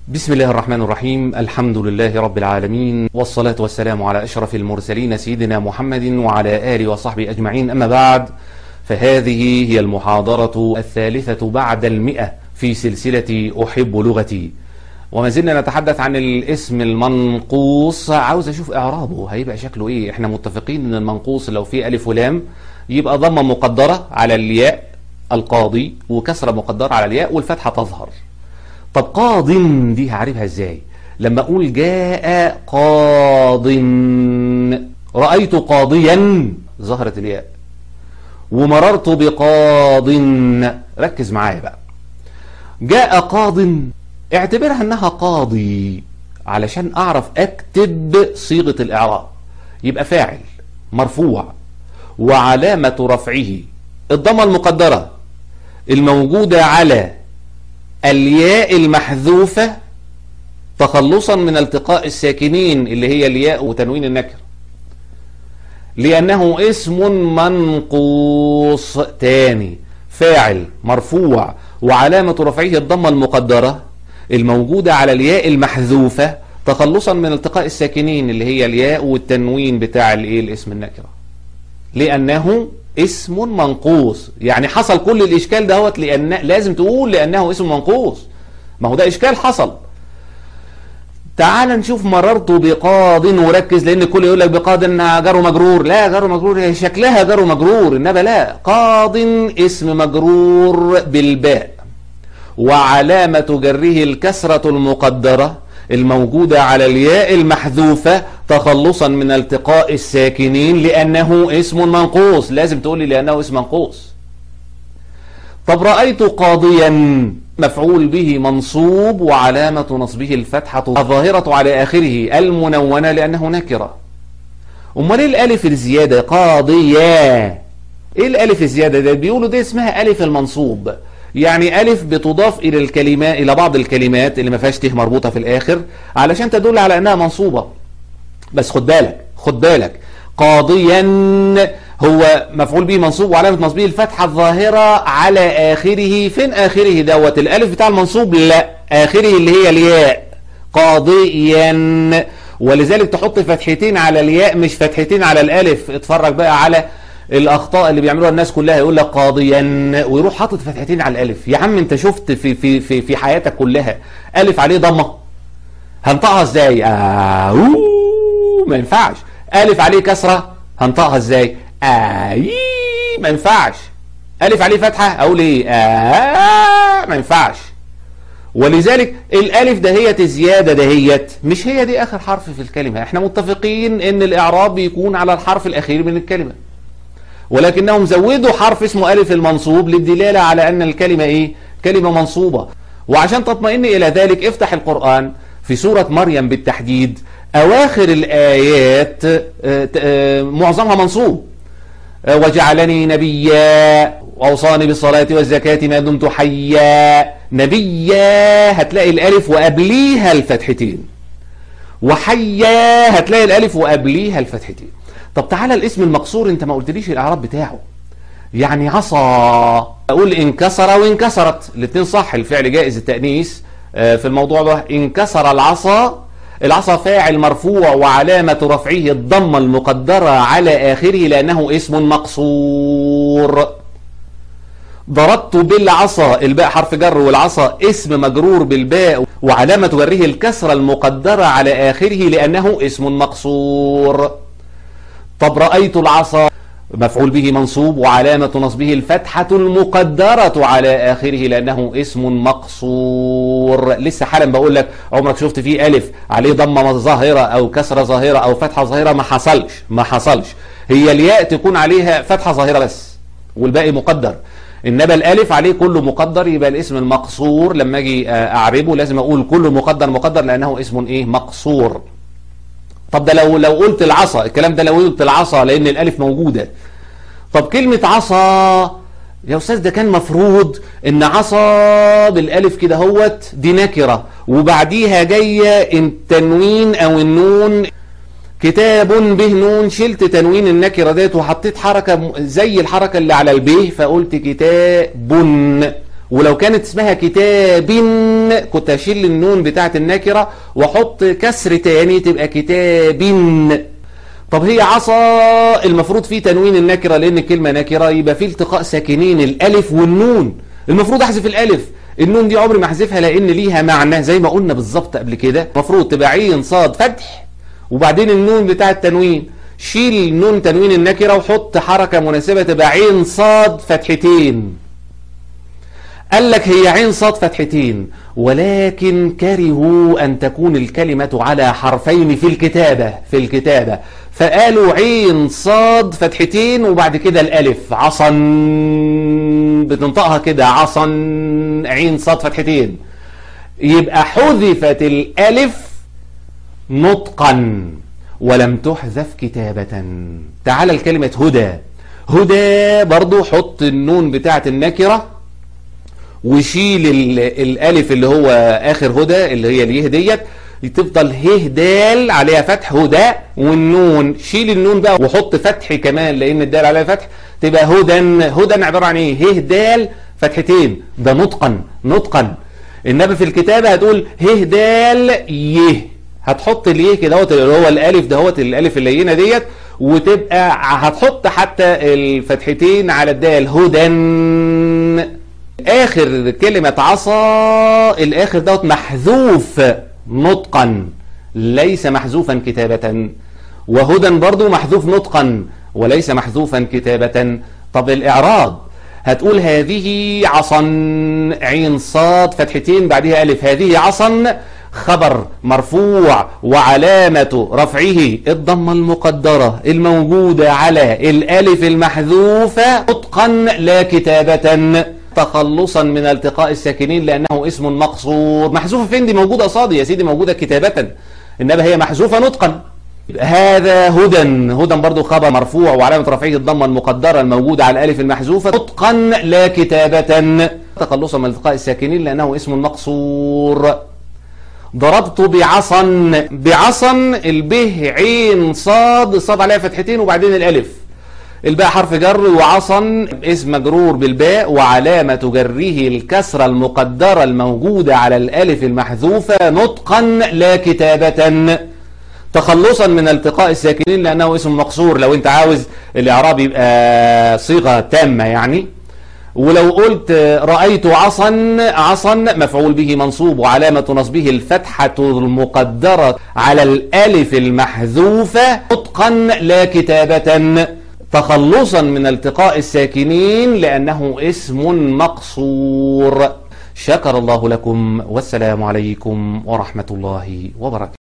بسم الله الرحمن الرحيم الحمد لله رب العالمين والصلاة والسلام على أشرف المرسلين سيدنا محمد وعلى آله وصحبه أجمعين أما بعد فهذه هي المحاضرة الثالثة بعد المئة في سلسلة أحب لغتي وما زلنا نتحدث عن الاسم المنقوص عاوز أشوف إعرابه هيبقى شكله إيه إحنا متفقين أن المنقوص لو فيه ألف ولام يبقى ضمة مقدرة على الياء القاضي وكسرة مقدرة على الياء والفتحة تظهر طب قاض دي هعرفها ازاي لما اقول جاء قاض رأيت قاضيا ظهرت الياء ومررت بقاض ركز معايا بقى جاء قاض اعتبرها انها قاضي علشان اعرف اكتب صيغة الاعراب يبقى فاعل مرفوع وعلامة رفعه الضمة المقدرة الموجودة على الياء المحذوفة تخلصا من التقاء الساكنين اللي هي الياء وتنوين النكر لأنه اسم منقوص تاني فاعل مرفوع وعلامة رفعه الضمة المقدرة الموجودة على الياء المحذوفة تخلصا من التقاء الساكنين اللي هي الياء والتنوين بتاع الايه الاسم النكرة لأنه اسم منقوص يعني حصل كل الإشكال دهوت لأن لازم تقول لأنه اسم منقوص ما هو ده إشكال حصل تعال نشوف مررت بقاض وركز لأن الكل يقول لك بقاض إنها جار مجرور لا جار مجرور هي شكلها جار مجرور إنما لا قاض اسم مجرور بالباء وعلامة جره الكسرة المقدرة الموجودة على الياء المحذوفة تخلصا من التقاء الساكنين لأنه اسم منقوص لازم تقولي لأنه اسم منقوص طب رأيت قاضيا مفعول به منصوب وعلامة نصبه الفتحة الظاهرة على آخره المنونة لأنه نكرة أمال إيه الألف الزيادة قاضيا إيه الألف الزيادة ده بيقولوا دي اسمها ألف المنصوب يعني ألف بتضاف إلى الكلمة إلى بعض الكلمات اللي ما فيهاش ته مربوطة في الآخر علشان تدل على أنها منصوبة بس خد بالك خد بالك قاضيا هو مفعول به منصوب وعلامة نصبه الفتحة الظاهرة على آخره فين آخره دوت الألف بتاع المنصوب لا آخره اللي هي الياء قاضيا ولذلك تحط فتحتين على الياء مش فتحتين على الألف اتفرج بقى على الاخطاء اللي بيعملوها الناس كلها يقول لك قاضيا ويروح حاطط فتحتين على الالف يا عم انت شفت في في في في حياتك كلها الف عليه ضمه هنطقها ازاي آه ما ينفعش الف عليه كسره هنطقها ازاي آه ما ينفعش الف عليه فتحه اقول ايه آه ما ينفعش ولذلك الالف دهيت الزياده دهيت مش هي دي اخر حرف في الكلمه احنا متفقين ان الاعراب بيكون على الحرف الاخير من الكلمه ولكنهم زودوا حرف اسمه ألف المنصوب للدلالة على أن الكلمة إيه؟ كلمة منصوبة وعشان تطمئن إلى ذلك افتح القرآن في سورة مريم بالتحديد أواخر الآيات معظمها منصوب وجعلني نبيا وأوصاني بالصلاة والزكاة ما دمت حيا نبيا هتلاقي الألف وقبليها الفتحتين وحيا هتلاقي الألف وقبليها الفتحتين طب تعالى الاسم المقصور انت ما قلتليش الاعراب بتاعه يعني عصا اقول انكسر وانكسرت الاثنين صح الفعل جائز التانيث في الموضوع ده انكسر العصا العصا فاعل مرفوع وعلامة رفعه الضمة المقدرة على آخره لأنه اسم مقصور ضربت بالعصا الباء حرف جر والعصا اسم مجرور بالباء وعلامة جره الكسرة المقدرة على آخره لأنه اسم مقصور طب رأيت العصا مفعول به منصوب وعلامة نصبه الفتحة المقدرة على آخره لأنه اسم مقصور لسه حالا بقول لك عمرك شفت فيه ألف عليه ضمة ظاهرة أو كسرة ظاهرة أو فتحة ظاهرة ما حصلش ما حصلش هي الياء تكون عليها فتحة ظاهرة بس والباقي مقدر إنما الألف عليه كله مقدر يبقى الاسم المقصور لما أجي أعربه لازم أقول كله مقدر مقدر لأنه اسم إيه مقصور طب ده لو لو قلت العصا الكلام ده لو قلت العصا لان الالف موجوده طب كلمه عصا يا استاذ ده كان مفروض ان عصا بالالف كده هوت دي نكره وبعديها جايه التنوين او النون كتاب به نون شلت تنوين النكره ديت وحطيت حركه زي الحركه اللي على البيه فقلت كتاب ولو كانت اسمها كتاب كنت اشيل النون بتاعت النكرة واحط كسر تاني تبقى كتاب طب هي عصا المفروض فيه تنوين النكرة لان الكلمة نكرة يبقى فيه التقاء ساكنين الالف والنون المفروض احذف الالف النون دي عمري ما احذفها لان ليها معنى زي ما قلنا بالظبط قبل كده المفروض تبقى عين صاد فتح وبعدين النون بتاع التنوين شيل نون تنوين النكرة وحط حركة مناسبة تبقى عين صاد فتحتين قال لك هي عين صاد فتحتين ولكن كرهوا أن تكون الكلمة على حرفين في الكتابة في الكتابة فقالوا عين صاد فتحتين وبعد كده الألف عصا بتنطقها كده عصا عين صاد فتحتين يبقى حذفت الألف نطقا ولم تحذف كتابة تعال الكلمة هدى هدى برضو حط النون بتاعت النكرة وشيل الالف اللي هو اخر هدى اللي هي اليه ديت تفضل ه دال عليها فتح هدى والنون شيل النون بقى وحط فتح كمان لان الدال عليها فتح تبقى هدى هدى عباره عن ايه ه دال فتحتين ده نطقا نطقا انما في الكتابه هتقول ه دال يه هتحط اليه كده اللي هو الالف دهوت الالف اللينه ديت وتبقى هتحط حتى الفتحتين على الدال هدى اخر كلمة عصا الاخر دوت محذوف نطقا ليس محذوفا كتابة وهدى برضو محذوف نطقا وليس محذوفا كتابة طب الاعراب هتقول هذه عصا عين صاد فتحتين بعدها الف هذه عصا خبر مرفوع وعلامة رفعه الضمة المقدرة الموجودة على الالف المحذوفة نطقا لا كتابة تخلصا من التقاء الساكنين لأنه اسم مقصور محذوفة فين دي موجودة قصادي يا سيدي موجودة كتابة إنما هي محذوفة نطقا هذا هدى هدى برضو خبر مرفوع وعلامة رفعه الضمة المقدرة الموجودة على الألف المحذوفة نطقا لا كتابة تخلصا من التقاء الساكنين لأنه اسم مقصور ضربت بعصا بعصا البه عين صاد صاد عليها فتحتين وبعدين الألف الباء حرف جر وعصا اسم مجرور بالباء وعلامة جره الكسرة المقدرة الموجودة على الألف المحذوفة نطقا لا كتابة تخلصا من التقاء الساكنين لأنه اسم مقصور لو انت عاوز الإعراب يبقى صيغة تامة يعني ولو قلت رأيت عصا عصا مفعول به منصوب وعلامة نصبه الفتحة المقدرة على الألف المحذوفة نطقا لا كتابة تخلصا من التقاء الساكنين لأنه اسم مقصور شكر الله لكم والسلام عليكم ورحمة الله وبركاته